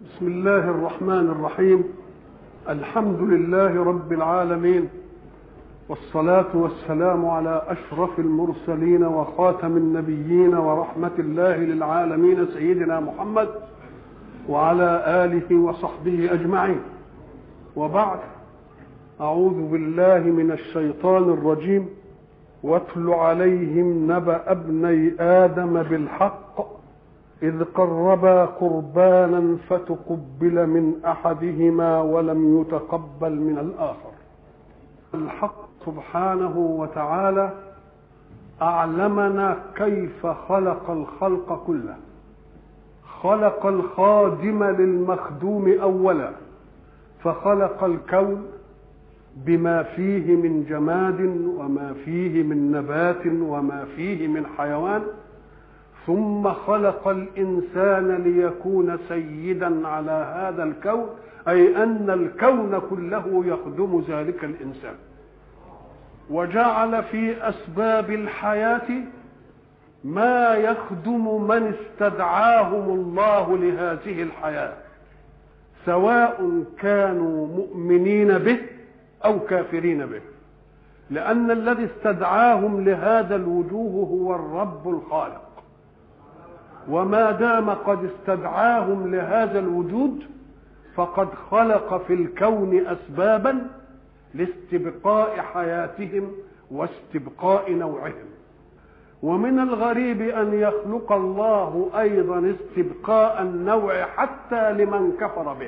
بسم الله الرحمن الرحيم الحمد لله رب العالمين والصلاة والسلام على أشرف المرسلين وخاتم النبيين ورحمة الله للعالمين سيدنا محمد وعلى آله وصحبه أجمعين وبعد أعوذ بالله من الشيطان الرجيم واتل عليهم نبأ ابني آدم بالحق إذ قربا قربانا فتقبل من أحدهما ولم يتقبل من الآخر الحق سبحانه وتعالى أعلمنا كيف خلق الخلق كله خلق الخادم للمخدوم أولا فخلق الكون بما فيه من جماد وما فيه من نبات وما فيه من حيوان ثم خلق الانسان ليكون سيدا على هذا الكون اي ان الكون كله يخدم ذلك الانسان وجعل في اسباب الحياه ما يخدم من استدعاهم الله لهذه الحياه سواء كانوا مؤمنين به او كافرين به لان الذي استدعاهم لهذا الوجوه هو الرب الخالق وما دام قد استدعاهم لهذا الوجود فقد خلق في الكون اسبابا لاستبقاء حياتهم واستبقاء نوعهم ومن الغريب ان يخلق الله ايضا استبقاء النوع حتى لمن كفر به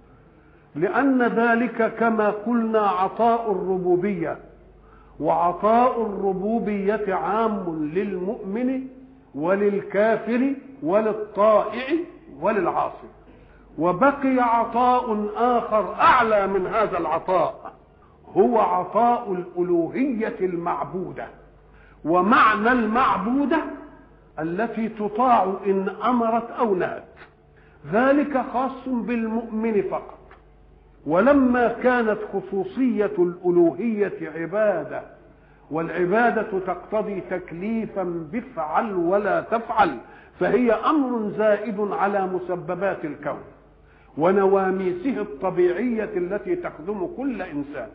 لان ذلك كما قلنا عطاء الربوبيه وعطاء الربوبيه عام للمؤمن وللكافر وللطائع وللعاصي وبقي عطاء اخر اعلى من هذا العطاء هو عطاء الالوهيه المعبوده ومعنى المعبوده التي تطاع ان امرت او نهت ذلك خاص بالمؤمن فقط ولما كانت خصوصيه الالوهيه عباده والعبادة تقتضي تكليفا بافعل ولا تفعل فهي أمر زائد على مسببات الكون ونواميسه الطبيعية التي تخدم كل إنسان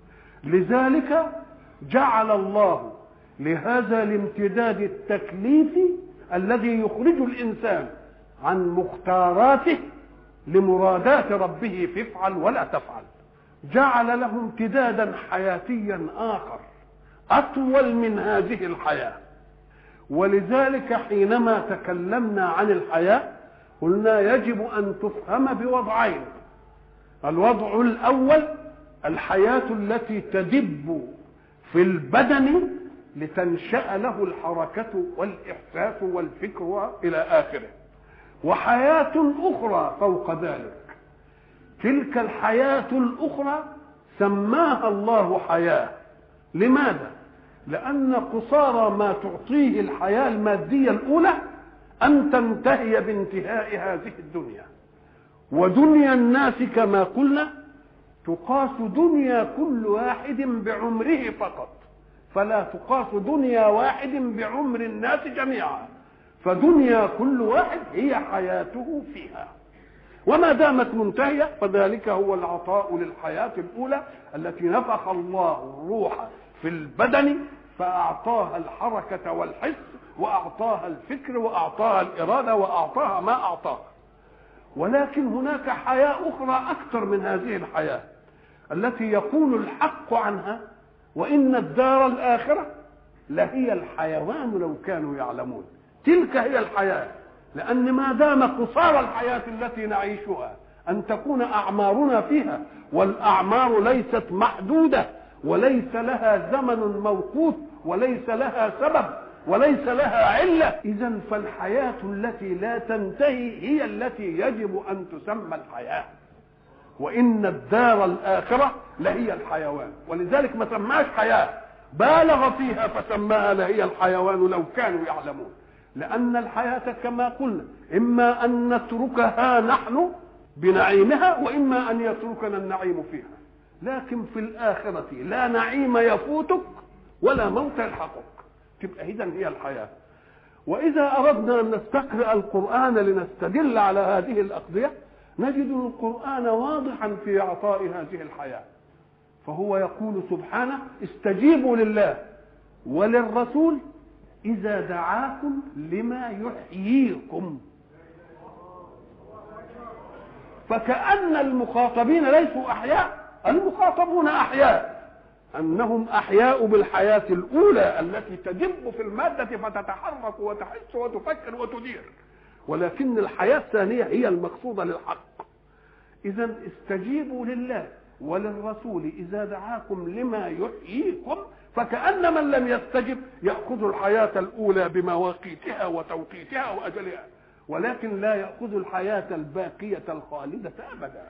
لذلك جعل الله لهذا الامتداد التكليفي الذي يخرج الإنسان عن مختاراته لمرادات ربه فافعل ولا تفعل جعل له امتدادا حياتيا آخر اطول من هذه الحياه ولذلك حينما تكلمنا عن الحياه قلنا يجب ان تفهم بوضعين الوضع الاول الحياه التي تدب في البدن لتنشا له الحركه والاحساس والفكر الى اخره وحياه اخرى فوق ذلك تلك الحياه الاخرى سماها الله حياه لماذا لان قصارى ما تعطيه الحياه الماديه الاولى ان تنتهي بانتهاء هذه الدنيا ودنيا الناس كما قلنا تقاس دنيا كل واحد بعمره فقط فلا تقاس دنيا واحد بعمر الناس جميعا فدنيا كل واحد هي حياته فيها وما دامت منتهية فذلك هو العطاء للحياة الأولى التي نفخ الله الروح في البدن فأعطاها الحركة والحس وأعطاها الفكر وأعطاها الإرادة وأعطاها ما أعطاها ولكن هناك حياة أخرى أكثر من هذه الحياة التي يقول الحق عنها وإن الدار الآخرة لهي الحيوان لو كانوا يعلمون تلك هي الحياة لأن ما دام قصار الحياة التي نعيشها أن تكون أعمارنا فيها والأعمار ليست محدودة وليس لها زمن موقوت وليس لها سبب وليس لها علة إذا فالحياة التي لا تنتهي هي التي يجب أن تسمى الحياة وإن الدار الآخرة لهي الحيوان ولذلك ما سماش حياة بالغ فيها فسماها لهي الحيوان لو كانوا يعلمون لأن الحياة كما قلنا إما أن نتركها نحن بنعيمها وإما أن يتركنا النعيم فيها لكن في الآخرة لا نعيم يفوتك ولا موت يلحقك تبقى إذا هي الحياة وإذا أردنا أن نستقرأ القرآن لنستدل على هذه الأقضية نجد القرآن واضحا في إعطاء هذه الحياة فهو يقول سبحانه استجيبوا لله وللرسول إذا دعاكم لما يحييكم فكأن المخاطبين ليسوا أحياء المخاطبون أحياء أنهم أحياء بالحياة الأولى التي تدب في المادة فتتحرك وتحس وتفكر وتدير ولكن الحياة الثانية هي المقصودة للحق إذا استجيبوا لله وللرسول إذا دعاكم لما يحييكم فكأن من لم يستجب يأخذ الحياة الأولى بمواقيتها وتوقيتها وأجلها ولكن لا يأخذ الحياة الباقية الخالدة أبدا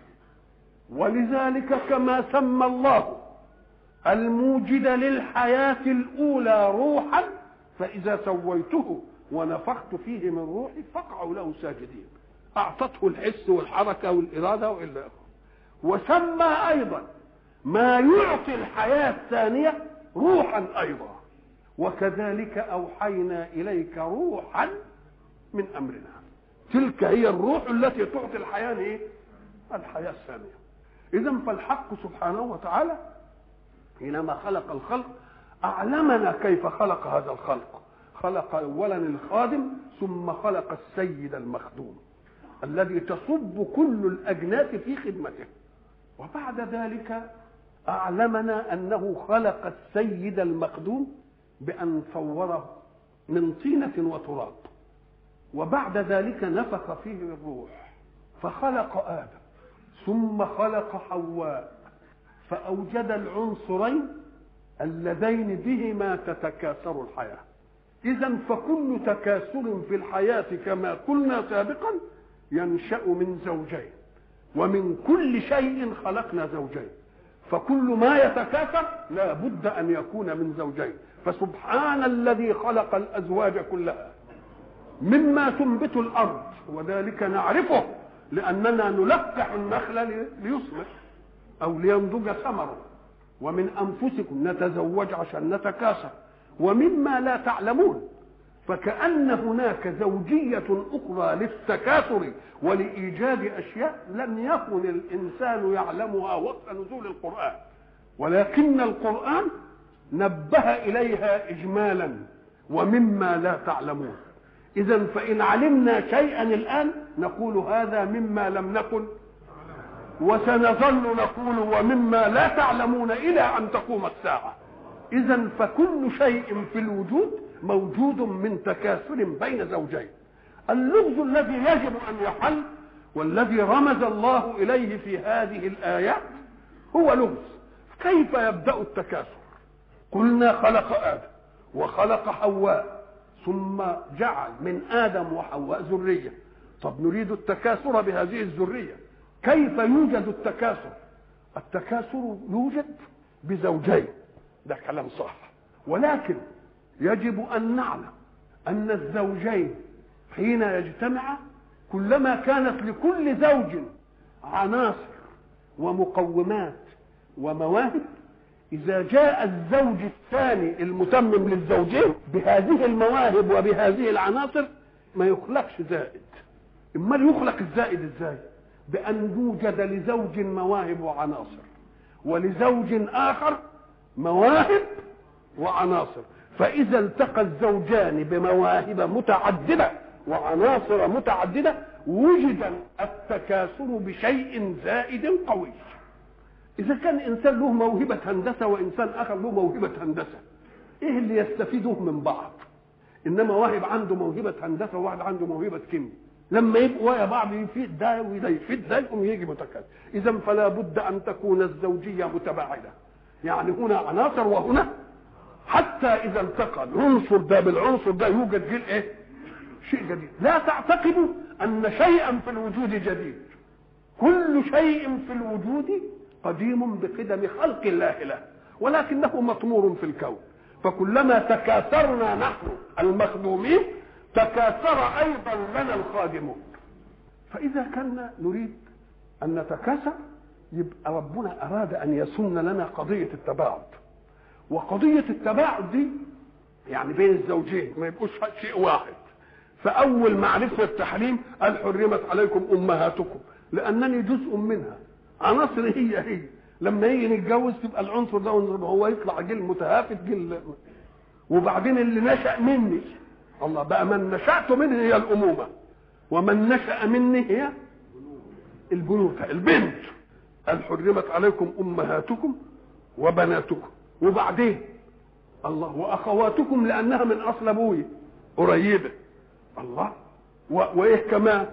ولذلك كما سمى الله الموجد للحياة الأولى روحا فإذا سويته ونفخت فيه من روحي فاقعوا له ساجدين أعطته الحس والحركة والإرادة وإلا آخره وسمى أيضا ما يعطي الحياة الثانية روحا أيضا وكذلك أوحينا إليك روحا من أمرنا تلك هي الروح التي تعطي الحياة إيه؟ الحياة الثانية إذا فالحق سبحانه وتعالى حينما خلق الخلق أعلمنا كيف خلق هذا الخلق خلق أولا الخادم ثم خلق السيد المخدوم الذي تصب كل الأجناس في خدمته وبعد ذلك أعلمنا أنه خلق السيد المخدوم بأن صوره من طينة وتراب وبعد ذلك نفخ فيه الروح فخلق آدم ثم خلق حواء فأوجد العنصرين اللذين بهما تتكاثر الحياة إذا فكل تكاثر في الحياة كما قلنا سابقا ينشأ من زوجين ومن كل شيء خلقنا زوجين فكل ما يتكاثر لا بد أن يكون من زوجين فسبحان الذي خلق الأزواج كلها مما تنبت الأرض وذلك نعرفه لأننا نلقح النخل ليصبح أو لينضج ثمره ومن أنفسكم نتزوج عشان نتكاثر ومما لا تعلمون فكأن هناك زوجية أخرى للتكاثر ولإيجاد أشياء لم يكن الإنسان يعلمها وقت نزول القرآن ولكن القرآن نبه إليها إجمالا ومما لا تعلمون إذا فإن علمنا شيئا الآن نقول هذا مما لم نكن وسنظل نقول ومما لا تعلمون إلى أن تقوم الساعة إذا فكل شيء في الوجود موجود من تكاثر بين زوجين اللغز الذي يجب أن يحل والذي رمز الله إليه في هذه الآيات هو لغز كيف يبدأ التكاثر قلنا خلق آدم وخلق حواء ثم جعل من آدم وحواء ذرية طب نريد التكاثر بهذه الذرية كيف يوجد التكاثر التكاثر يوجد بزوجين ده كلام صح ولكن يجب ان نعلم ان الزوجين حين يجتمعا كلما كانت لكل زوج عناصر ومقومات ومواهب اذا جاء الزوج الثاني المتمم للزوجين بهذه المواهب وبهذه العناصر ما يخلقش زائد امال يخلق الزائد ازاي بأن يوجد لزوج مواهب وعناصر ولزوج آخر مواهب وعناصر فإذا التقى الزوجان بمواهب متعددة وعناصر متعددة وجد التكاثر بشيء زائد قوي إذا كان إنسان له موهبة هندسة وإنسان آخر له موهبة هندسة إيه اللي يستفيدوه من بعض إنما واحد عنده موهبة هندسة وواحد عنده موهبة كيمياء لما يبقوا ويا بعض يفيد ده وده يفيد ده يقوم يجي متكاثر اذا فلا بد ان تكون الزوجيه متباعده يعني هنا عناصر وهنا حتى اذا التقى العنصر ده بالعنصر ده يوجد جيل ايه شيء جديد لا تعتقدوا ان شيئا في الوجود جديد كل شيء في الوجود قديم بقدم خلق الله له ولكنه مطمور في الكون فكلما تكاثرنا نحن المخدومين تكاثر ايضا لنا الخادمون فاذا كنا نريد ان نتكاثر يبقى ربنا اراد ان يسن لنا قضيه التباعد وقضيه التباعد دي يعني بين الزوجين ما يبقوش شيء واحد فاول معرفه التحريم قال حرمت عليكم امهاتكم لانني جزء منها عناصر هي هي لما يجي نتجوز تبقى العنصر ده هو يطلع جيل متهافت جيل وبعدين اللي نشا مني الله بقى من نشات منه هي الامومه ومن نشا مني هي البنوته البنت قال حرمت عليكم امهاتكم وبناتكم وبعدين الله واخواتكم لانها من اصل ابوي قريبه الله و... وايه كمان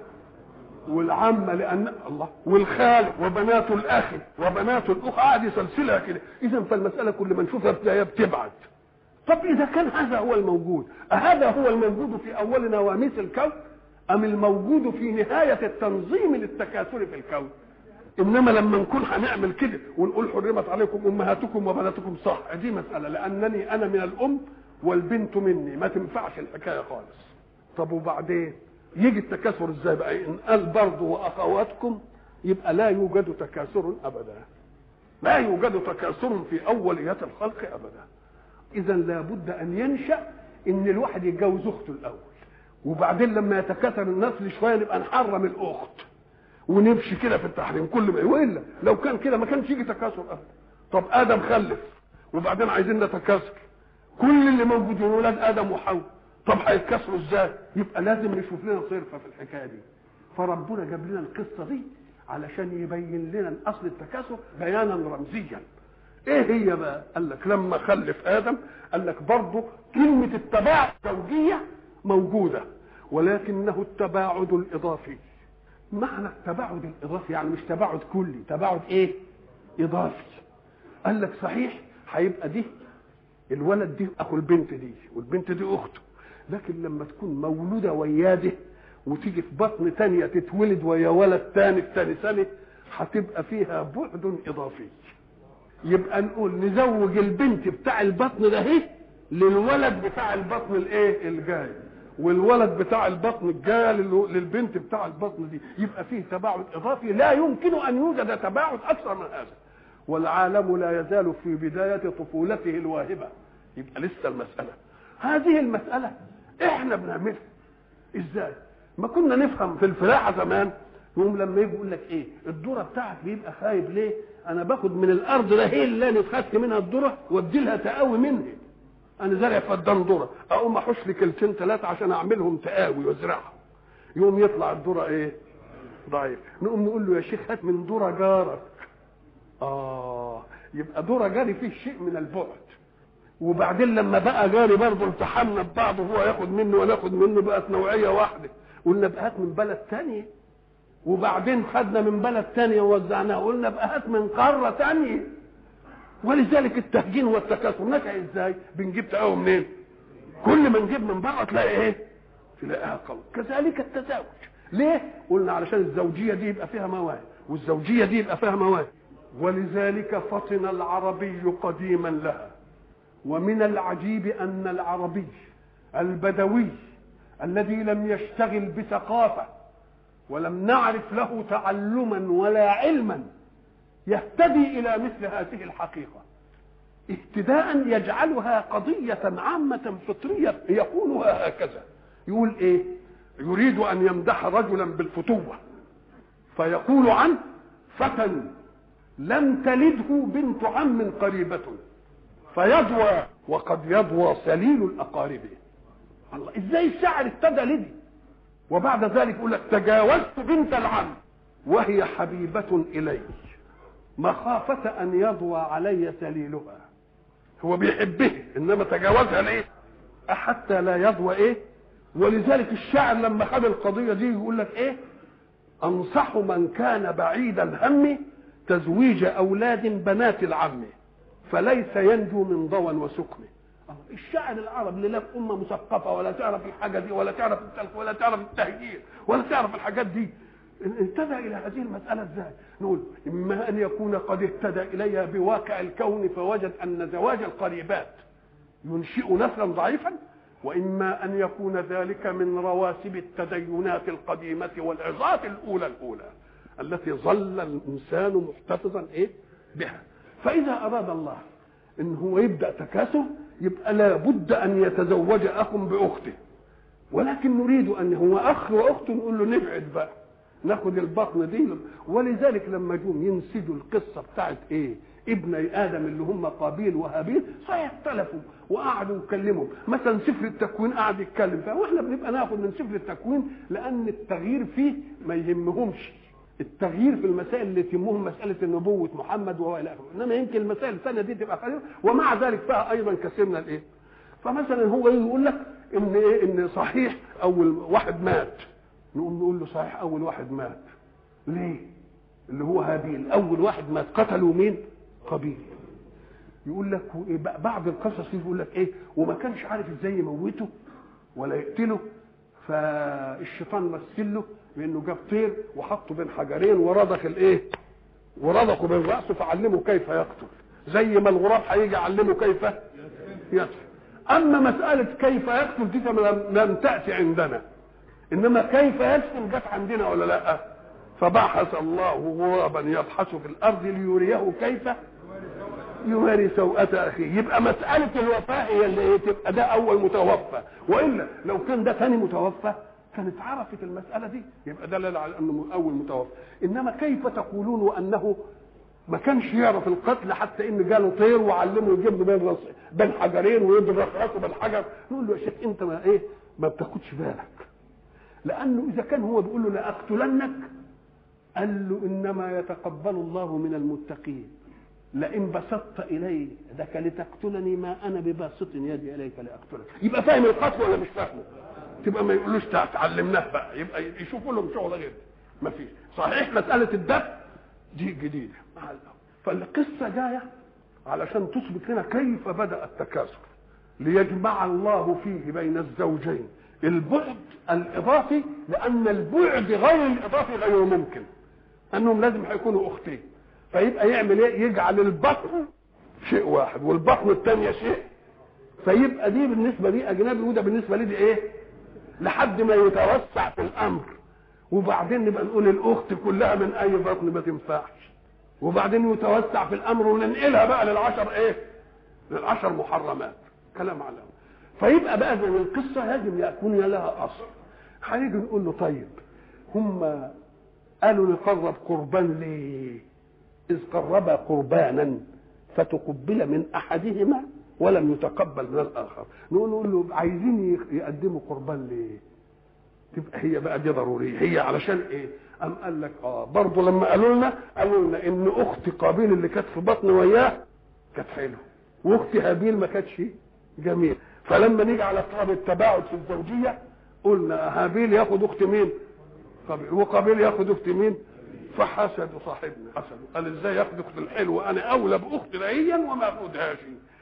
والعمة لأن الله والخال وبنات الأخ وبنات الأخ عادي سلسلة كده إذا فالمسألة كل ما نشوفها بتبعد طب إذا كان هذا هو الموجود أهذا هو الموجود في أول نواميس الكون أم الموجود في نهاية التنظيم للتكاثر في الكون انما لما نكون هنعمل كده ونقول حرمت عليكم امهاتكم وبناتكم صح دي مساله لانني انا من الام والبنت مني ما تنفعش الحكايه خالص طب وبعدين يجي التكاثر ازاي بقى ان قال برضه واخواتكم يبقى لا يوجد تكاثر ابدا لا يوجد تكاثر في اوليات الخلق ابدا اذا لابد ان ينشا ان الواحد يتجوز اخته الاول وبعدين لما يتكاثر النسل شويه نبقى نحرم الاخت ونمشي كده في التحريم كل ما والا لو كان كده ما كانش يجي تكاثر ابدا طب ادم خلف وبعدين عايزين نتكاثر كل اللي موجودين ولاد ادم وحواء طب هيتكسروا ازاي يبقى لازم نشوف لنا صرفه في الحكايه دي فربنا جاب لنا القصه دي علشان يبين لنا اصل التكاثر بيانا رمزيا ايه هي بقى قال لك لما خلف ادم قال لك برضه كلمه التباعد الزوجيه موجوده ولكنه التباعد الاضافي معنى التباعد الاضافي يعني مش تباعد كلي تباعد ايه اضافي قال لك صحيح هيبقى دي الولد دي اخو البنت دي والبنت دي اخته لكن لما تكون مولوده وياده وتيجي في بطن تانية تتولد ويا ولد تاني في تاني سنة هتبقى فيها بعد إضافي يبقى نقول نزوج البنت بتاع البطن ده اهي للولد بتاع البطن الايه الجاي والولد بتاع البطن الجاي للبنت بتاع البطن دي يبقى فيه تباعد اضافي لا يمكن ان يوجد تباعد اكثر من هذا والعالم لا يزال في بدايه طفولته الواهبه يبقى لسه المساله هذه المساله احنا بنعملها ازاي ما كنا نفهم في الفلاحه زمان يقوم لما يجي يقول لك ايه الذره بتاعك بيبقى خايب ليه انا باخد من الارض ده هي اللي انا خدت منها الذره وادي لها تقاوي مني انا زارع فدان ذره اقوم احوش لي كلتين ثلاثه عشان اعملهم تقاوي وازرعهم يقوم يطلع الذره ايه ضعيف نقوم نقول له يا شيخ هات من ذره جارك اه يبقى ذره جاري فيه شيء من البعد وبعدين لما بقى جاري برضه التحمنا ببعض وهو ياخد منه وانا اخد منه بقت نوعيه واحده قلنا بقى هات من بلد ثانيه وبعدين خدنا من بلد ثانيه ووزعناها قلنا بقى هات من قاره ثانيه ولذلك التهجين والتكاثر نشأ ازاي؟ بنجيب تقاوي منين؟ كل ما نجيب من بره تلاقي ايه؟ تلاقيها قوي كذلك التزاوج ليه؟ قلنا علشان الزوجيه دي يبقى فيها مواهب والزوجيه دي يبقى فيها مواهب ولذلك فطن العربي قديما لها ومن العجيب ان العربي البدوي الذي لم يشتغل بثقافه ولم نعرف له تعلما ولا علما يهتدي الى مثل هذه الحقيقه اهتداء يجعلها قضيه عامه فطريه يقولها هكذا يقول ايه يريد ان يمدح رجلا بالفتوه فيقول عنه فتى لم تلده بنت عم قريبه فيضوى وقد يضوى سليل الاقارب الله ازاي الشاعر ابتدى لدي وبعد ذلك يقول لك تجاوزت بنت العم وهي حبيبة إلي مخافة أن يضوى علي سليلها هو بيحبه إنما تجاوزها ليه حتى لا يضوى إيه ولذلك الشاعر لما خد القضية دي يقول لك إيه أنصح من كان بعيد الهم تزويج أولاد بنات العم فليس ينجو من ضوى وسكن الشاعر العرب اللي لا في امه مثقفه ولا تعرف الحاجه دي ولا تعرف التلف ولا تعرف التهجير ولا تعرف الحاجات دي انتبه الى هذه المساله ازاي؟ نقول اما ان يكون قد اهتدى اليها بواقع الكون فوجد ان زواج القريبات ينشئ نسلا ضعيفا واما ان يكون ذلك من رواسب التدينات القديمه والعظات الاولى الاولى التي ظل الانسان محتفظا ايه بها فاذا اراد الله ان هو يبدا تكاثر يبقى لابد ان يتزوج اخ باخته ولكن نريد ان هو اخ واخت نقول له نبعد بقى ناخد البطن دي ولذلك لما جم ينسجوا القصه بتاعت ايه ابني ادم اللي هم قابيل وهابيل صحيح اختلفوا وقعدوا يتكلموا مثلا سفر التكوين قعد يتكلم فيها واحنا بنبقى ناخد من سفر التكوين لان التغيير فيه ما يهمهمش التغيير في المسائل اللي تهمهم مساله نبوه محمد والى اخره انما يمكن المسائل الثانيه دي تبقى خير ومع ذلك فيها ايضا كثير من الايه فمثلا هو يقول لك ان ايه ان صحيح اول واحد مات نقوم نقول له صحيح اول واحد مات ليه اللي هو هابيل اول واحد مات قتلوا مين قبيل يقول لك بعض القصص يقول لك ايه وما كانش عارف ازاي يموته ولا يقتله فالشيطان مثل له بانه جاب طير وحطه بين حجرين ورضخ الايه ورضخه بين راسه فعلمه كيف يقتل زي ما الغراب هيجي يعلمه كيف يقتل اما مساله كيف يقتل دي لم تاتي عندنا انما كيف يسكن جت عندنا ولا لا فبعث الله غرابا يبحث في الارض ليريه كيف يواري سوءة أخيه يبقى مسألة الوفاة هي اللي إيه تبقى ده أول متوفى وإلا لو كان ده ثاني متوفى كانت عرفت المسألة دي يبقى دلل على أنه أول متوفى إنما كيف تقولون وأنه ما كانش يعرف القتل حتى ان جاله طير وعلمه يجيب بين رص بين حجرين ويضرب راسه بالحجر نقول له يا شيخ انت ما ايه ما بتاخدش بالك لانه اذا كان هو بيقول له لاقتلنك قال له انما يتقبل الله من المتقين لئن بسطت الي ذاك لتقتلني ما انا بباسط يدي اليك لاقتلك يبقى فاهم القتل ولا مش فاهمه تبقى ما يقولوش تعلمناه بقى يبقى يشوفوا لهم شغل غير ما فيش صحيح مساله الدفع دي جديده فالقصه جايه علشان تثبت لنا كيف بدا التكاثر ليجمع الله فيه بين الزوجين البعد الاضافي لان البعد غير الاضافي غير ممكن انهم لازم هيكونوا اختين فيبقى يعمل ايه يجعل البطن شيء واحد والبطن الثانيه شيء فيبقى دي بالنسبه لي اجنبي وده بالنسبه لي دي ايه لحد ما يتوسع في الامر وبعدين نبقى نقول الاخت كلها من اي بطن ما تنفعش وبعدين يتوسع في الامر وننقلها بقى للعشر ايه للعشر محرمات كلام على فيبقى بقى زي القصه يجب يكون لها اصل هنيجي نقول له طيب هم قالوا نقرب قربان ليه اذ قربا قربانا فتقبل من احدهما ولم يتقبل من الاخر نقول نقول له عايزين يقدموا قربان ليه تبقى هي بقى دي ضروريه هي علشان ايه أم قال لك اه برضه لما قالوا لنا قالوا لنا ان اخت قابيل اللي كانت في بطن وياه كانت حلوه واخت هابيل ما كانتش جميل فلما نيجي على طلب التباعد في الزوجيه قلنا هابيل ياخد اخت مين؟ قابيل وقابيل ياخد اخت مين؟ فحسدوا صاحبنا حسدوا قال ازاي ياخد اخت الحلوه انا اولى باخت رعيا وما اخدهاش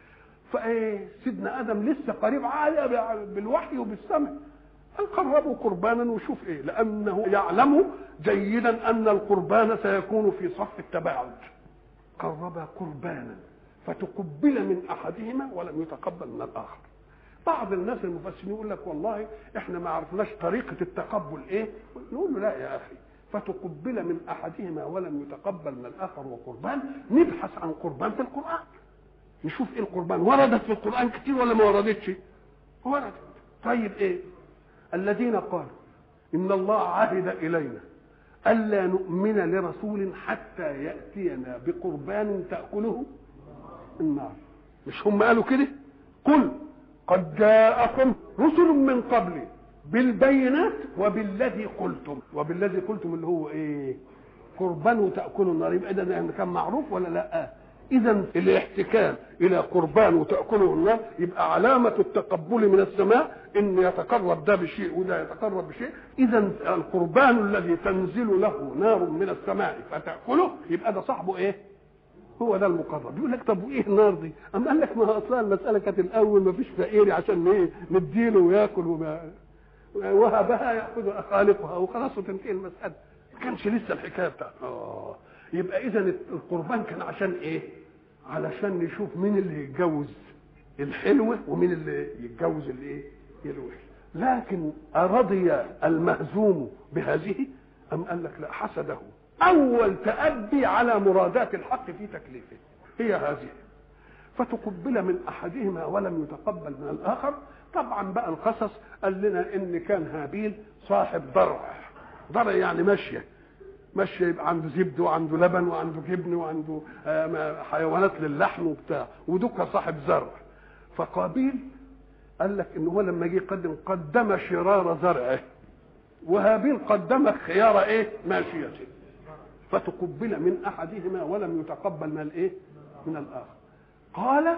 فايه سيدنا ادم لسه قريب عالي بالوحي وبالسمع قال قربوا قربانا وشوف ايه لانه يعلم جيدا ان القربان سيكون في صف التباعد قربا قربانا فتقبل من احدهما ولم يتقبل من الاخر بعض الناس المفسرين يقول لك والله احنا ما عرفناش طريقه التقبل ايه نقول له لا يا اخي فتقبل من احدهما ولم يتقبل من الاخر وقربان نبحث عن قربان في القران نشوف ايه القربان وردت في القران كتير ولا ما وردتش وردت طيب ايه الذين قالوا ان الله عهد الينا الا نؤمن لرسول حتى ياتينا بقربان تاكله النار مش هم قالوا كده قل قد جاءكم رسل من قبلي بالبينات وبالذي قلتم وبالذي قلتم اللي هو ايه قربان وتاكلوا النار يبقى ده كان معروف ولا لا اذا الاحتكام الى قربان وتاكله النار يبقى علامه التقبل من السماء ان يتقرب ده بشيء وده يتقرب بشيء اذا القربان الذي تنزل له نار من السماء فتاكله يبقى ده صاحبه ايه هو ده المقرب يقول لك طب وايه النار دي اما قال لك ما اصلا المساله كانت الاول ما فيش فقير عشان ايه نديله وياكل وما وهبها ياخذ خالقها وخلاص وتنتهي المساله ما كانش لسه الحكايه بتاعته اه يبقى اذا القربان كان عشان ايه علشان نشوف مين اللي يتجوز الحلوه ومين اللي يتجوز الايه الوحش لكن أرضي المهزوم بهذه أم قال لك لا حسده أول تأدي على مرادات الحق في تكليفه هي هذه فتقبل من أحدهما ولم يتقبل من الآخر طبعا بقى القصص قال لنا إن كان هابيل صاحب ضرع ضرع يعني ماشيه ماشيه يبقى عنده زبد وعنده لبن وعنده جبن وعنده آه، حيوانات للحم وبتاع ودك صاحب زرع فقابيل قال لك ان هو لما جه يقدم قدم شرار زرعه وهابيل قدم خيار ايه ماشيته فتقبل من احدهما ولم يتقبل من الايه من الاخر قال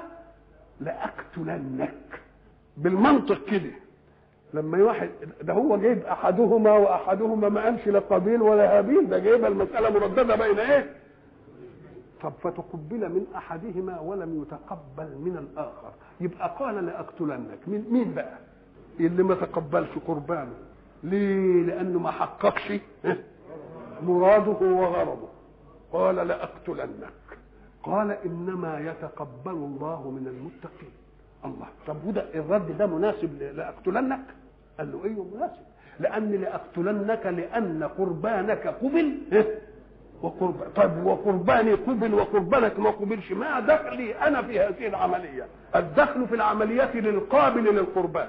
لاقتلنك بالمنطق كده لما واحد ده هو جايب احدهما واحدهما ما قالش لا قابيل ولا هابيل ده جايبها المساله مردده بين ايه طب فتقبل من احدهما ولم يتقبل من الاخر يبقى قال لاقتلنك مين مين بقى اللي ما تقبلش قربانه ليه لانه ما حققش مراده وغرضه قال لاقتلنك قال انما يتقبل الله من المتقين الله طب وده الرد ده مناسب لاقتلنك قال له ايوه مناسب لان لاقتلنك لان قربانك قبل وقرب طيب وقرباني قبل وقربانك ما قبلش ما دخلي انا في هذه العمليه الدخل في العمليه للقابل للقربان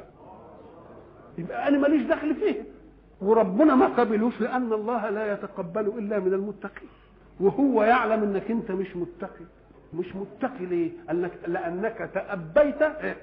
يبقى انا ماليش دخل فيه وربنا ما قبلوش لان الله لا يتقبل الا من المتقين وهو يعلم انك انت مش متقي مش متقي ليه؟ انك لانك تأبيت إيه؟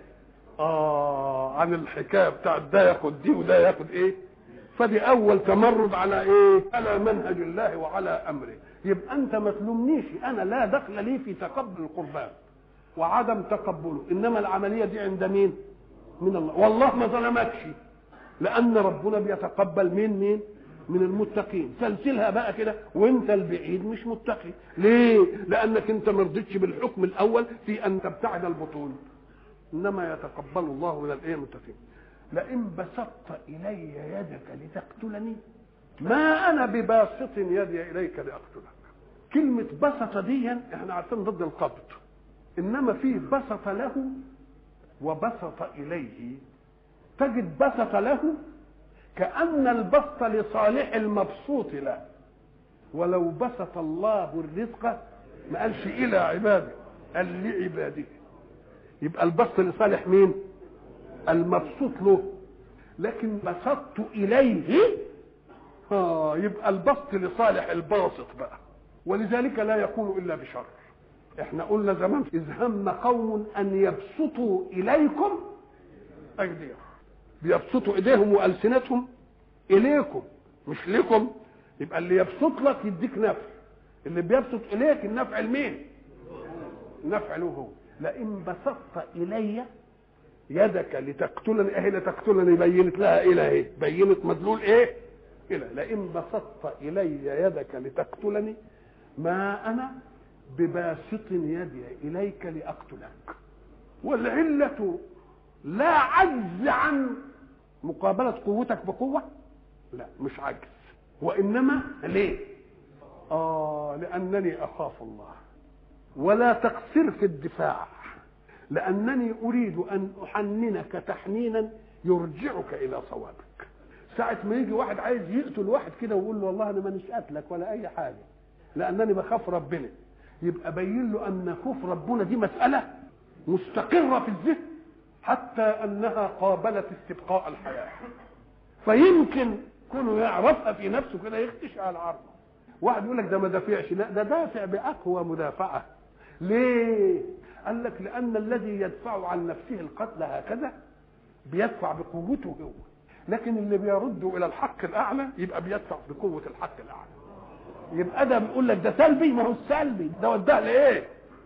اه عن الحكايه بتاعت ده ياخد دي وده ياخد ايه؟ فدي اول تمرد على ايه؟ على منهج الله وعلى امره يبقى انت ما تلومنيش انا لا دخل لي في تقبل القربان وعدم تقبله انما العمليه دي عند مين؟ من الله والله ما ظلمكش لان ربنا بيتقبل مين مين؟ من المتقين سلسلها بقى كده وانت البعيد مش متقي ليه لانك انت ما رضيتش بالحكم الاول في ان تبتعد البطون انما يتقبل الله من الايه المتقين لئن بسطت الي يدك لتقتلني ما انا بباسط يدي اليك لاقتلك كلمه بسط دي احنا عارفين ضد القبض انما في بسط له وبسط اليه تجد بسط له كأن البسط لصالح المبسوط له ولو بسط الله الرزق ما قالش إلى عباده قال لعباده يبقى البسط لصالح مين؟ المبسوط له لكن بسطت إليه آه يبقى البسط لصالح الباسط بقى ولذلك لا يكون إلا بشر احنا قلنا زمان إذ هم قوم أن يبسطوا إليكم أيديهم بيبسطوا ايديهم والسنتهم اليكم مش لكم يبقى اللي يبسط لك يديك نفع اللي بيبسط اليك النفع لمين النفع له هو لئن بسطت الي يدك لتقتلني اهي لتقتلني بينت لها الى ايه بينت مدلول ايه الى لئن بسطت الي يدك لتقتلني ما انا بباسط يدي اليك لاقتلك والعله لا عجز عن مقابلة قوتك بقوة لا مش عجز وإنما ليه آه لأنني أخاف الله ولا تقصر في الدفاع لأنني أريد أن أحننك تحنينا يرجعك إلى صوابك ساعة ما يجي واحد عايز يقتل واحد كده ويقول له والله أنا مانيش قاتلك ولا أي حاجة لأنني بخاف ربنا يبقى بين له أن خوف ربنا دي مسألة مستقرة في الذهن حتى انها قابلت استبقاء الحياه فيمكن كونه يعرفها في نفسه كده يختش على العرض واحد يقول لك ده ما دافعش لا ده دافع باقوى مدافعه ليه قال لك لان الذي يدفع عن نفسه القتل هكذا بيدفع بقوته هو لكن اللي بيرده الى الحق الاعلى يبقى بيدفع بقوه الحق الاعلى يبقى ده بيقول لك ده سلبي ما هو السلبي ده وداه لايه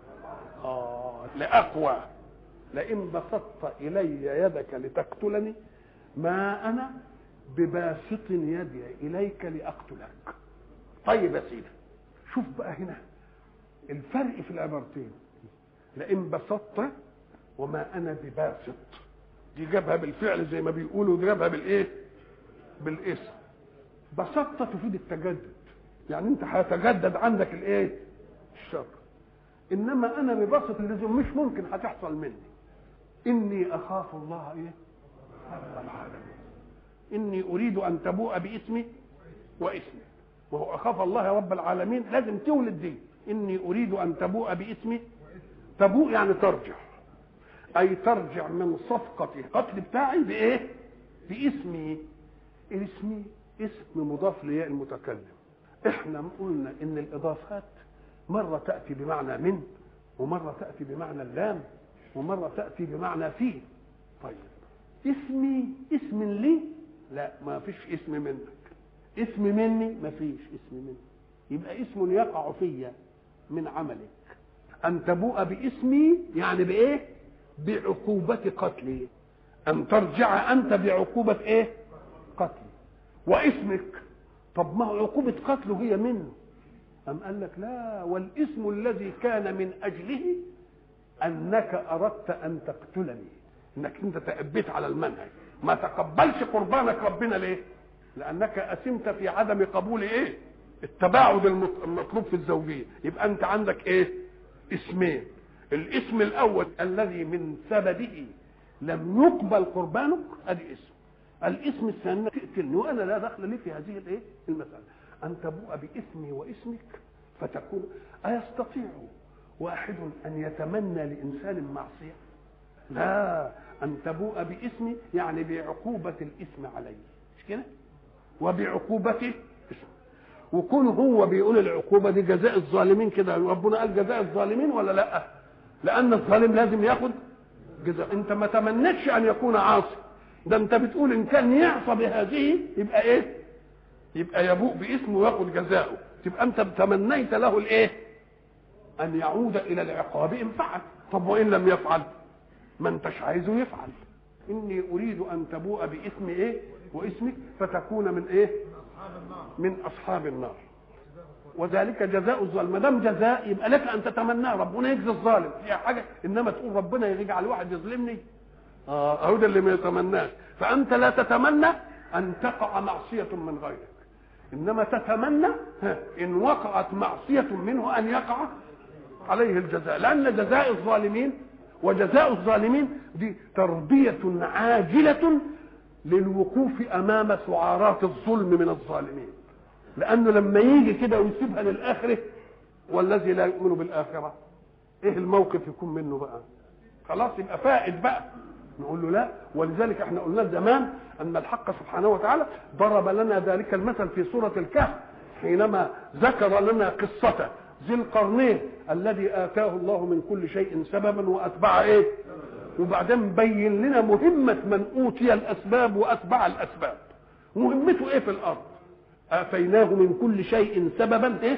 اه لاقوى لئن بسطت الي يدك لتقتلني ما انا بباسط يدي اليك لاقتلك طيب يا سيدي شوف بقى هنا الفرق في العبارتين لئن بسطت وما انا بباسط دي جابها بالفعل زي ما بيقولوا دي جابها بالايه بالاسم بسطت تفيد التجدد يعني انت هيتجدد عندك الايه الشر انما انا ببسط اللزوم مش ممكن هتحصل مني إني أخاف الله إيه؟ رب العالمين إني أريد أن تبوء باسمي واسمي وهو أخاف الله رب العالمين لازم تولد دي إني أريد أن تبوء باسمي تبوء يعني ترجع أي ترجع من صفقة قتل بتاعي بإيه؟ باسمي اسمي اسم مضاف لياء المتكلم احنا قلنا ان الاضافات مره تاتي بمعنى من ومره تاتي بمعنى اللام ومره تاتي بمعنى فيه طيب اسمي اسم لي لا ما فيش اسم منك اسم مني ما فيش اسم مني يبقى اسم يقع في من عملك ان تبوء باسمي يعني بايه بعقوبة قتلي ان ترجع انت بعقوبة ايه قتلي واسمك طب ما هو عقوبة قتله هي منه أم قال لك لا والاسم الذي كان من أجله أنك أردت أن تقتلني انك انت تأبيت على المنهج ما تقبلش قربانك ربنا ليه لانك اسمت في عدم قبول ايه التباعد المطلوب في الزوجيه يبقى انت عندك ايه اسمين الاسم الاول الذي من سببه لم يقبل قربانك ادي اسم الاسم الثاني تقتلني وانا لا دخل لي في هذه الايه المساله ان تبوء باسمي واسمك فتكون ايستطيع واحد ان يتمنى لانسان معصيه لا ان تبوء باسمي يعني بعقوبه الاسم علي مش كده وبعقوبته اسم وكون هو بيقول العقوبه دي جزاء الظالمين كده ربنا قال جزاء الظالمين ولا لا لان الظالم لازم ياخد جزاء انت ما تمنتش ان يكون عاصي ده انت بتقول ان كان يعصى بهذه يبقى ايه يبقى يبوء باسمه وياخد جزاؤه تبقى انت تمنيت له الايه ان يعود الى العقاب ان فعل طب وان لم يفعل ما انتش عايزه يفعل اني اريد ان تبوء باسم ايه واسمك فتكون من ايه من اصحاب النار وذلك جزاء الظالم ما دام جزاء يبقى لك ان تتمناه ربنا يجزي الظالم فيها حاجه انما تقول ربنا يجعل واحد يظلمني اه اهو ده اللي ما يتمناش فانت لا تتمنى ان تقع معصيه من غيرك انما تتمنى ان وقعت معصيه منه ان يقع عليه الجزاء لان جزاء الظالمين وجزاء الظالمين دي تربيه عاجله للوقوف امام سعارات الظلم من الظالمين لانه لما يجي كده ويسيبها للاخره والذي لا يؤمن بالاخره ايه الموقف يكون منه بقى خلاص يبقى فائد بقى نقول له لا ولذلك احنا قلنا زمان ان الحق سبحانه وتعالى ضرب لنا ذلك المثل في سوره الكهف حينما ذكر لنا قصه ذي القرنين الذي اتاه الله من كل شيء سببا واتبع ايه وبعدين بين لنا مهمه من اوتي الاسباب واتبع الاسباب مهمته ايه في الارض اتيناه من كل شيء سببا ايه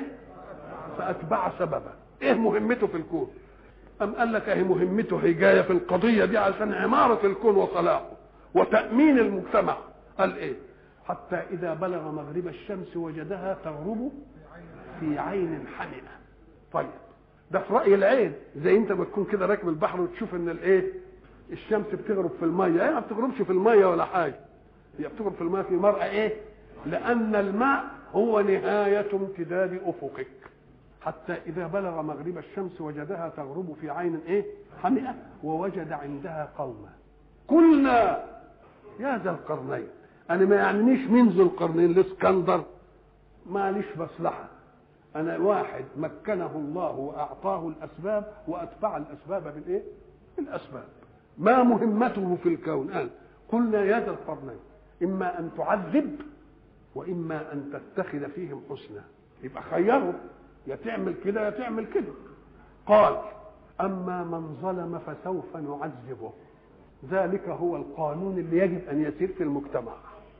فاتبع سببا ايه مهمته في الكون أم قال لك أهي مهمته هي جاية في القضية دي عشان عمارة الكون وصلاحه وتأمين المجتمع قال إيه حتى إذا بلغ مغرب الشمس وجدها تغرب في عين حمئة طيب ده في رأي العين زي أنت بتكون كده راكب البحر وتشوف إن الإيه الشمس بتغرب في المية هي ما بتغربش في المية ولا حاجة هي بتغرب في المية في مرأة إيه لأن الماء هو نهاية امتداد أفقك حتى إذا بلغ مغرب الشمس وجدها تغرب في عين إيه؟ حمئة ووجد عندها قوما قلنا يا ذا القرنين أنا ما يعنيش من ذو القرنين الإسكندر ماليش مصلحة أنا واحد مكنه الله وأعطاه الأسباب وأتبع الأسباب بالإيه؟ بالأسباب ما مهمته في الكون قال قلنا يا ذا القرنين إما أن تعذب وإما أن تتخذ فيهم حسنا يبقى خيره يا تعمل كده يا تعمل كده قال اما من ظلم فسوف نعذبه ذلك هو القانون اللي يجب ان يسير في المجتمع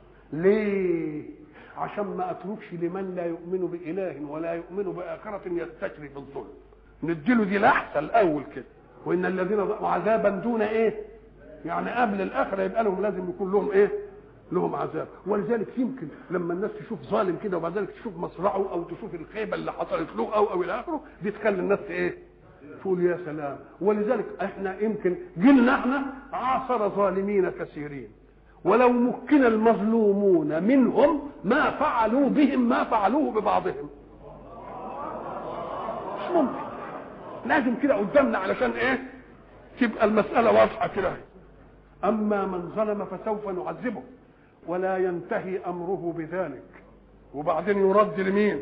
ليه عشان ما اتركش لمن لا يؤمن باله ولا يؤمن باخره يستشري في الظلم نديله دي لحظه الاول كده وان الذين عذابا دون ايه يعني قبل الاخره يبقى لهم لازم يكون لهم ايه لهم عذاب ولذلك يمكن لما الناس تشوف ظالم كده وبعد ذلك تشوف مصرعه او تشوف الخيبه اللي حصلت له او او الى اخره دي تخلي الناس ايه؟ تقول يا سلام ولذلك احنا يمكن جيلنا احنا عاصر ظالمين كثيرين ولو مكن المظلومون منهم ما فعلوا بهم ما فعلوه ببعضهم مش ممكن لازم كده قدامنا علشان ايه تبقى المسألة واضحة كده أما من ظلم فسوف نعذبه ولا ينتهي امره بذلك وبعدين يرد لمين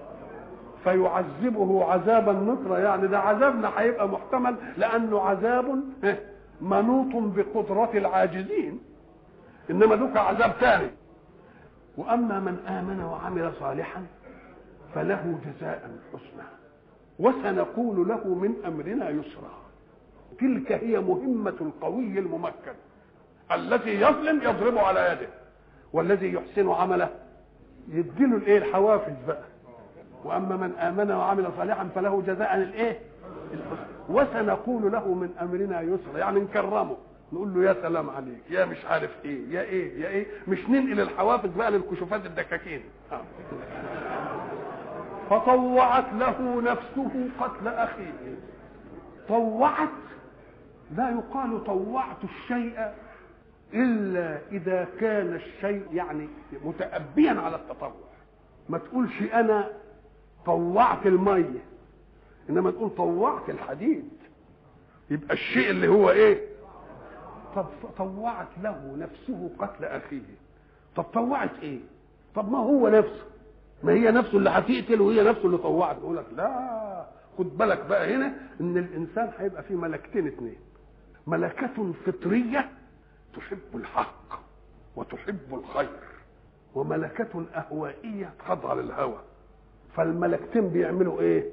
فيعذبه عذابا نكرا يعني ده عذابنا هيبقى محتمل لانه عذاب منوط بقدرة العاجزين انما دوك عذاب ثاني واما من امن وعمل صالحا فله جزاء حسنى وسنقول له من امرنا يسرا تلك هي مهمه القوي الممكن الذي يظلم يضرب على يده والذي يحسن عمله يديله الايه الحوافز بقى واما من امن وعمل صالحا فله جزاء الايه الحسنى وسنقول له من امرنا يسرا يعني نكرمه نقول له يا سلام عليك يا مش عارف ايه يا ايه يا ايه مش ننقل الحوافز بقى للكشوفات الدكاكين آه. فطوعت له نفسه قتل اخيه طوعت لا يقال طوعت الشيء الا اذا كان الشيء يعني متأبيا على التطوع ما تقولش انا طوعت الميه انما تقول طوعت الحديد يبقى الشيء اللي هو ايه طب طوعت له نفسه قتل اخيه طب طوعت ايه طب ما هو نفسه ما هي نفسه اللي هتقتل وهي نفسه اللي طوعت يقول لك لا خد بالك بقى هنا ان الانسان هيبقى فيه ملكتين اثنين ملكة فطرية تحب الحق وتحب الخير وملكة أهوائية تخضع للهوى فالملكتين بيعملوا ايه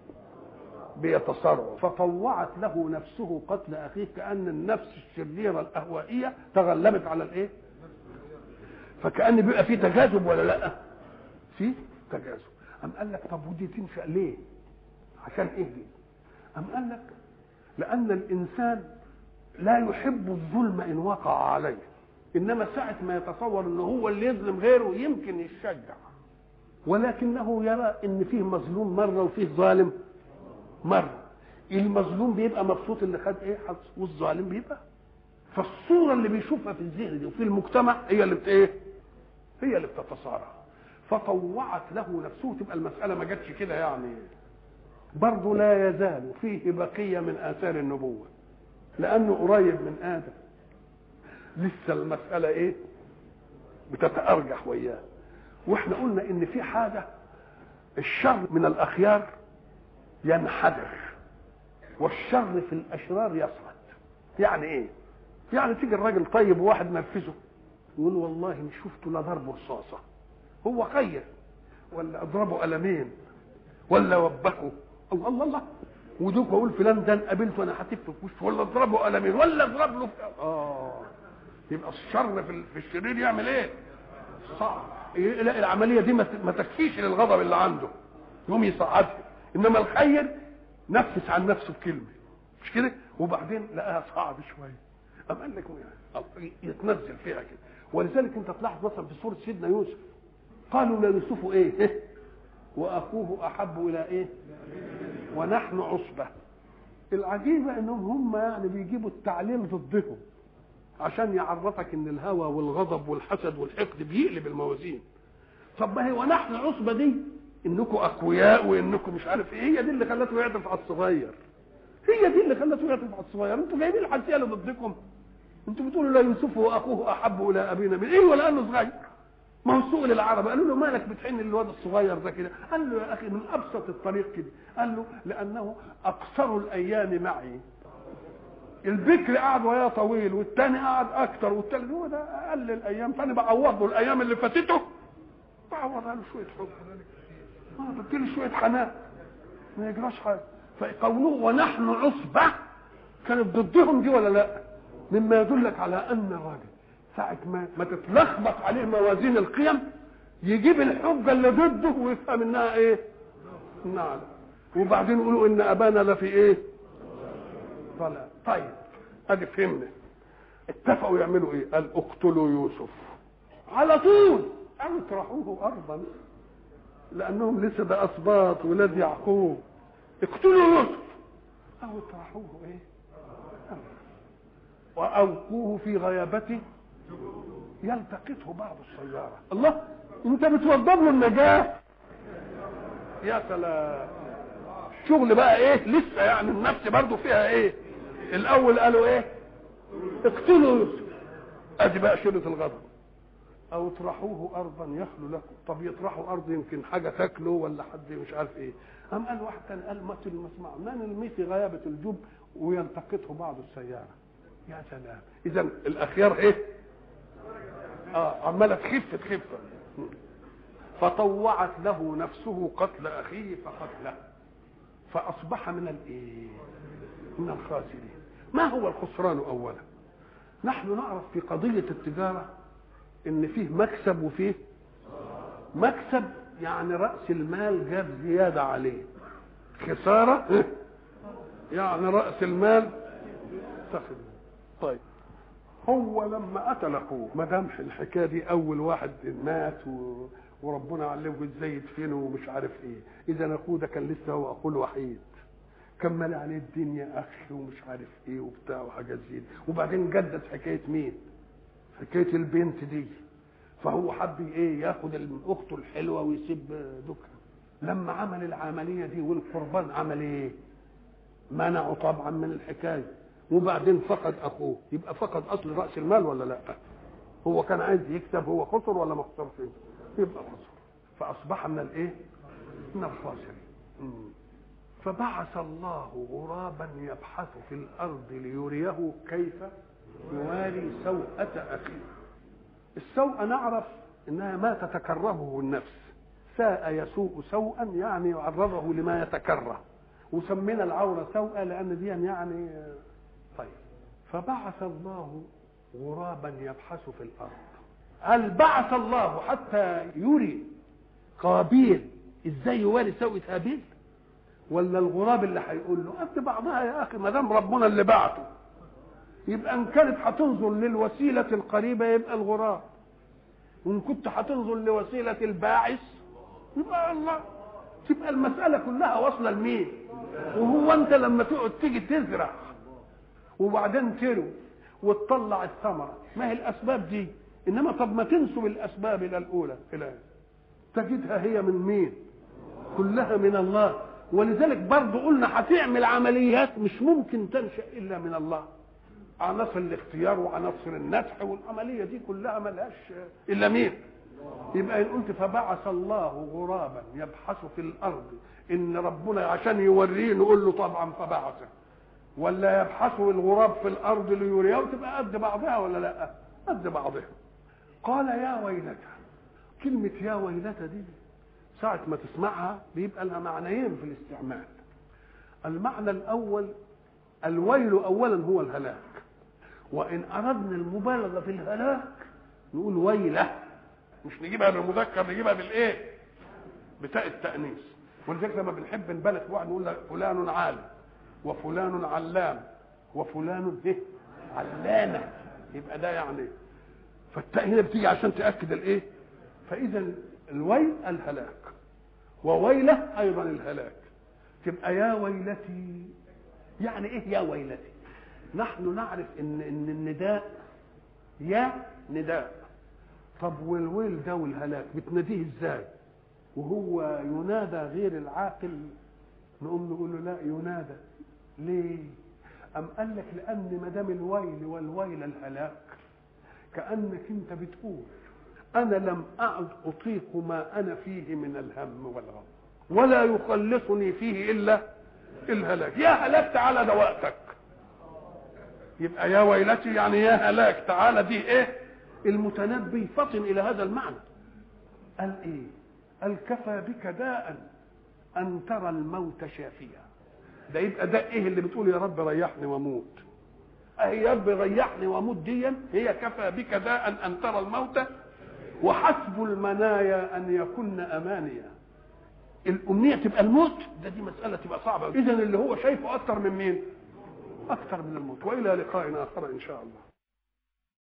بيتصارعوا فطوعت له نفسه قتل اخيه كان النفس الشريره الاهوائيه تغلبت على الايه فكان بيبقى في تجاذب ولا لا في تجاذب ام قال لك طب ودي تنشا ليه عشان ايه دي ام قال لك لان الانسان لا يحب الظلم ان وقع عليه انما ساعه ما يتصور ان هو اللي يظلم غيره يمكن يشجع ولكنه يرى ان فيه مظلوم مره وفيه ظالم مره المظلوم بيبقى مبسوط اللي خد ايه حظ والظالم بيبقى فالصوره اللي بيشوفها في الذهن دي وفي المجتمع هي اللي بت ايه هي اللي بتتصارع فطوعت له نفسه تبقى المساله ما جاتش كده يعني برضه لا يزال فيه بقيه من اثار النبوه لانه قريب من ادم لسه المساله ايه بتتارجح وياه واحنا قلنا ان في حاجه الشر من الاخيار ينحدر والشر في الاشرار يصعد يعني ايه يعني تيجي الراجل طيب وواحد نرفزه يقول والله مش شفته لا ضربه رصاصه هو خير ولا اضربه قلمين ولا وبخه الله الله الله ودوك اقول فلان ده قابلته انا هتف في وشه ولا اضربه قلمين ولا اضرب له اه يبقى الشر في في الشرير يعمل ايه؟ صعب لا العمليه دي ما تكفيش للغضب اللي عنده يقوم يصعدها انما الخير نفس عن نفسه بكلمه مش كده وبعدين لقاها صعب شويه قام قال لك يتنزل فيها كده ولذلك انت تلاحظ مثلا في سوره سيدنا يوسف قالوا ليوسف ايه واخوه احب الى ايه ونحن عصبه العجيبه انهم هم يعني بيجيبوا التعليل ضدهم عشان يعرفك ان الهوى والغضب والحسد والحقد بيقلب الموازين طب ما هي ونحن عصبه دي انكم اقوياء وانكم مش عارف ايه هي دي اللي خلته يعطف على الصغير هي دي اللي خلته يعطف على الصغير انتوا جايبين الحساسيه اللي ضدكم انتوا بتقولوا لا يوسف واخوه احب الى ابينا من ايه ولا انه صغير ما هو سوء للعرب قالوا له مالك بتحن للواد الصغير ده كده قال له يا اخي من ابسط الطريق كده قال له لانه اقصر الايام معي البكر قعد وياه طويل والتاني قعد اكتر والتالت هو ده اقل الايام فانا بعوض له الايام اللي فاتته بعوضها له شويه حب اه بديله شويه حنان ما يجراش حاجه فقوله ونحن عصبه كانت ضدهم دي ولا لا مما يدلك على ان الراجل ساعة ما ما تتلخبط عليه موازين القيم يجيب الحجة اللي ضده ويفهم انها ايه؟ نعم وبعدين يقولوا ان ابانا لفي ايه؟ ضلال طيب ادي فهمنا اتفقوا يعملوا ايه؟ قال اقتلوا يوسف على طول او اطرحوه ارضا لانهم لسه ده اسباط ولاد يعقوب اقتلوا يوسف او اطرحوه ايه؟ واوقوه في غيابته يلتقطه بعض السيارة الله انت بتوضب له النجاة يا سلام شغل بقى ايه لسه يعني النفس برضو فيها ايه الاول قالوا ايه اقتلوا يوسف ادي بقى شرة الغضب او اطرحوه ارضا يخلو لكم طب يطرحوا ارض يمكن حاجه تاكله ولا حد مش عارف ايه قام قال واحد تاني قال متل المسمع ما نرميه في غيابه الجب ويلتقطه بعض السياره يا سلام اذا الاخيار ايه اه عماله تخف تخف فطوعت له نفسه قتل اخيه فقتله فاصبح من الايه من الخاسرين ما هو الخسران اولا نحن نعرف في قضيه التجاره ان فيه مكسب وفيه مكسب يعني راس المال جاب زياده عليه خساره يعني راس المال تاخد طيب هو لما قتل اخوه ما دام الحكايه دي اول واحد مات و... وربنا علمه ازاي يدفنه ومش عارف ايه اذا اخوه ده كان لسه هو اخوه الوحيد كمل عليه الدنيا اخ ومش عارف ايه وبتاع وحاجات زي دي وبعدين جدد حكايه مين حكايه البنت دي فهو حب ايه ياخد اخته الحلوه ويسيب دكها لما عمل العمليه دي والقربان عمل ايه منعه طبعا من الحكايه وبعدين فقد اخوه يبقى فقد اصل راس المال ولا لا هو كان عايز يكسب هو خسر ولا ما خسرش يبقى خسر فاصبح من الايه من الخاسرين فبعث الله غرابا يبحث في الارض ليريه كيف يواري سوءة اخيه السوء نعرف انها ما تتكرهه النفس ساء يسوء سوءا يعني يعرضه لما يتكره وسمينا العوره سوء لان دي يعني طيب فبعث الله غرابا يبحث في الارض هل بعث الله حتى يري قابيل ازاي يواري سوءة هابيل ولا الغراب اللي هيقول له قد بعضها يا اخي ما دام ربنا اللي بعته يبقى ان كانت هتنظر للوسيله القريبه يبقى الغراب وان كنت هتنظر لوسيله الباعث يبقى الله تبقى المساله كلها واصله لمين وهو انت لما تقعد تيجي تزرع وبعدين تروي وتطلع الثمره ما هي الاسباب دي انما طب ما تنسب الاسباب الى الاولى الى تجدها هي من مين كلها من الله ولذلك برضه قلنا هتعمل عمليات مش ممكن تنشا الا من الله عناصر الاختيار وعناصر النفح والعمليه دي كلها ملهاش الا مين يبقى ان قلت فبعث الله غرابا يبحث في الارض ان ربنا عشان يوريه نقول له طبعا فبعثه ولا يبحث الغراب في الارض ليريه وتبقى قد بعضها ولا لا قد بعضها قال يا ويلتى كلمة يا ويلتى دي ساعة ما تسمعها بيبقى لها معنيين في الاستعمال المعنى الأول الويل أولا هو الهلاك وإن أردنا المبالغة في الهلاك نقول ويلة مش نجيبها بالمذكر نجيبها بالإيه؟ بتاء التأنيث ولذلك لما بنحب نبالغ في واحد نقول فلان عالم وفلان علام وفلان ايه؟ علامة يبقى ده يعني فالتاء هنا بتيجي عشان تاكد الايه فاذا الويل الهلاك وويله ايضا الهلاك تبقى يا ويلتي يعني ايه يا ويلتي نحن نعرف ان ان النداء يا نداء طب والويل ده والهلاك بتناديه ازاي وهو ينادى غير العاقل نقوم نقول له لا ينادى ليه أم قال لك لأن ما دام الويل والويل الهلاك كأنك أنت بتقول أنا لم أعد أطيق ما أنا فيه من الهم والغم ولا يخلصني فيه إلا الهلاك يا هلاك تعالى ده وقتك يبقى يا ويلتي يعني يا هلاك تعالى دي ايه المتنبي فطن الى هذا المعنى قال ايه قال كفى بك داء ان ترى الموت شافيا ده يبقى ده ايه اللي بتقول يا رب ريحني واموت اهي يا رب ريحني واموت ديا هي كفى بك داء ان ترى الموت وحسب المنايا ان يكن امانيا الامنيه تبقى الموت ده دي مساله تبقى صعبه اذا اللي هو شايفه اكتر من مين اكتر من الموت والى لقاء اخر ان شاء الله